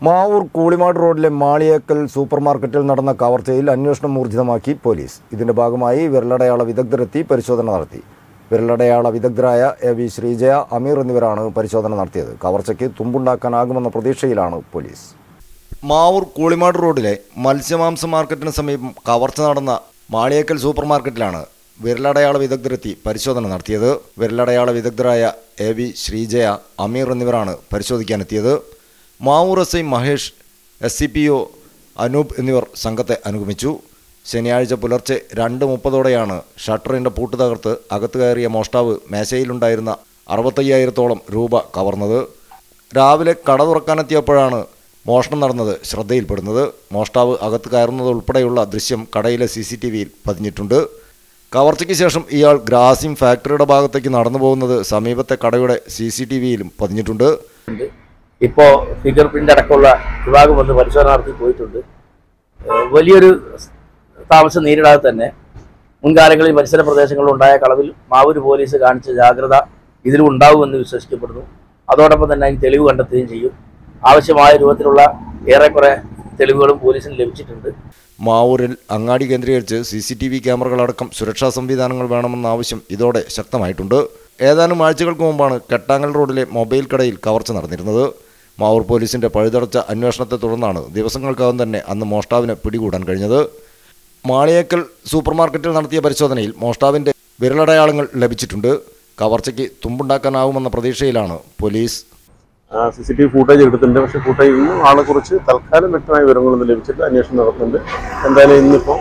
മാവൂർ കൂളിമാട് റോഡിലെ മാളിയേക്കൽ സൂപ്പർ മാർക്കറ്റിൽ നടന്ന കവർച്ചയിൽ അന്വേഷണം ഊർജിതമാക്കി പോലീസ് ഇതിന്റെ ഭാഗമായി വിരലടയാള വിദഗ്ധരെത്തി പരിശോധന നടത്തി വിരലടയാള വിദഗ്ധരായ എ വി ശ്രീജയ അമീർ എന്നിവരാണ് പരിശോധന നടത്തിയത് കവർച്ചയ്ക്ക് തുമ്പുണ്ടാക്കാനാകുമെന്ന പ്രതീക്ഷയിലാണ് പോലീസ് മാവൂർ കൂളിമാട് റോഡിലെ മത്സ്യമാംസ മാർക്കറ്റിന് സമീപം കവർച്ച നടന്ന മാളിയേക്കൽ സൂപ്പർ മാർക്കറ്റിലാണ് വിരലടയാള വിദഗ്ധരെത്തി പരിശോധന നടത്തിയത് വിരലടയാള വിദഗ്ധരായ എ വി ശ്രീജയ അമീർ എന്നിവരാണ് പരിശോധിക്കാനെത്തിയത് Mavoor S I Mahesh S C P O Anoop എന്നിവർ സംഘത്തെ അനുഗമിച്ചു ശനിയാഴ്ച പുലർച്ചെ രണ്ട് മുപ്പതോടെയാണ് ഷട്ടറിൻ്റെ പൂട്ട് തകർത്ത് അകത്ത് കയറിയ മോഷ്ടാവ് മേശയിലുണ്ടായിരുന്ന അറുപത്തയ്യായിരത്തോളം രൂപ കവർന്നത് രാവിലെ കട തുറക്കാനെത്തിയപ്പോഴാണ് മോഷണം നടന്നത് ശ്രദ്ധയിൽപ്പെടുന്നത് മോഷ്ടാവ് അകത്ത് കയറുന്നത് ഉൾപ്പെടെയുള്ള ദൃശ്യം കടയിലെ സി സി ടി വിയിൽ പതിഞ്ഞിട്ടുണ്ട് കവർച്ചയ്ക്ക് ശേഷം ഇയാൾ ഗ്രാസിം ഫാക്ടറിയുടെ ഭാഗത്തേക്ക് നടന്നു പോകുന്നത് സമീപത്തെ കടയുടെ സി സി ടി വിയിലും പതിഞ്ഞിട്ടുണ്ട് ഇപ്പോൾ ഫിംഗർ പ്രിന്റ് അടക്കമുള്ള വിഭാഗം വന്ന് പരിശോധന നടത്തി പോയിട്ടുണ്ട് ഏഹ് വലിയൊരു താമസം നേരിടാതെ തന്നെ മുൻകാലങ്ങളിൽ പരിസര പ്രദേശങ്ങളിൽ ഉണ്ടായ കളവിൽ മാവൂര് പോലീസ് കാണിച്ച ജാഗ്രത ഇതിലും ഉണ്ടാവുമെന്ന് വിശ്വസിക്കപ്പെടുന്നു അതോടൊപ്പം തന്നെ അതിന് തെളിവ് കണ്ടെത്തുകയും ചെയ്യും ആവശ്യമായ രൂപത്തിലുള്ള ഏറെക്കുറെ തെളിവുകളും പോലീസിന് ലഭിച്ചിട്ടുണ്ട് മാവൂരിൽ അങ്ങാടി കേന്ദ്രീകരിച്ച് സി സി ടി വി ക്യാമറകളടക്കം സുരക്ഷാ സംവിധാനങ്ങൾ വേണമെന്ന ആവശ്യം ഇതോടെ ശക്തമായിട്ടുണ്ട് ഏതാനും ആഴ്ചകൾക്ക് മുമ്പാണ് കെട്ടാങ്ങൽ റോഡിലെ മൊബൈൽ കടയിൽ കവർച്ച നടന്നിരുന്നത് മാവൂർ പോലീസിന്റെ പഴുതടച്ച അന്വേഷണത്തെ തുടർന്നാണ് ദിവസങ്ങൾക്കകം തന്നെ അന്ന് മോഷ്ടാവിനെ പിടികൂടാൻ കഴിഞ്ഞത് മാളിയേക്കൽ സൂപ്പർ മാർക്കറ്റിൽ നടത്തിയ പരിശോധനയിൽ മോഷ്ടാവിന്റെ വിരലടയാളങ്ങൾ ലഭിച്ചിട്ടുണ്ട് കവർച്ചയ്ക്ക് തുമ്പുണ്ടാക്കാനാവുമെന്ന പ്രതീക്ഷയിലാണ് police C C T V footage എടുത്തിട്ടുണ്ട് പക്ഷേ ഫൂട്ടേജിൽ നിന്നും ആളെ കുറിച്ച് തൽക്കാലം വ്യക്തമായ വിവരങ്ങളൊന്നും ലഭിച്ചിട്ട് അന്വേഷണം നടത്തുന്നുണ്ട് എന്തായാലും ഇന്നിപ്പോൾ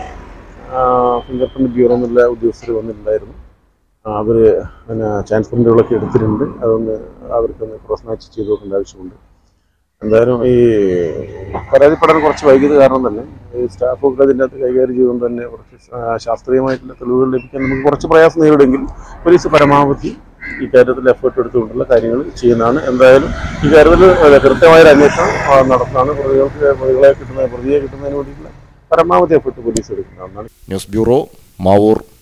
ഫിംഗർ പ്രിന്റ് ബ്യൂറോ എന്നുള്ള ഉദ്യോഗസ്ഥർ വന്നിട്ടുണ്ടായിരുന്നു അവർ പിന്നെ ചാൻസ് പ്രിന്റുകളൊക്കെ എടുത്തിട്ടുണ്ട് അതൊന്ന് അവർക്കൊന്ന് ക്രോസ് മാച്ച് ചെയ്ത് നോക്കേണ്ട ആവശ്യമുണ്ട് എന്തായാലും ഈ പരാതിപ്പെടാൻ കുറച്ച് വൈകിയത് കാരണം തന്നെ ഈ സ്റ്റാഫൊക്കെ അതിൻ്റെ അകത്ത് കൈകാര്യം ചെയ്തുകൊണ്ട് തന്നെ കുറച്ച് ശാ- ശാസ്ത്രീയമായിട്ടുള്ള തെളിവുകൾ ലഭിക്കാൻ നമുക്ക് കുറച്ച് പ്രയാസം നേരിടുമെങ്കിൽ പോലീസ് പരമാവധി ഈ കാര്യത്തിൽ എഫേർട്ട് എടുത്തുകൊണ്ടുള്ള കാര്യങ്ങൾ ചെയ്യുന്നതാണ് എന്തായാലും ഈ കാര്യത്തിൽ കൃത്യമായൊരു അന്വേഷണം ആ, നടത്തുന്നതാണ് പ്രതികൾക്ക് പ്രതികളെ കിട്ടുന്ന പ്രതിയെ കിട്ടുന്നതിന് വേണ്ടിയിട്ടുള്ള പരമാവധി എഫേർട്ട് പോലീസ് എടുക്കുന്നതാണ് ന്യൂസ് ബ്യൂറോ മാവൂർ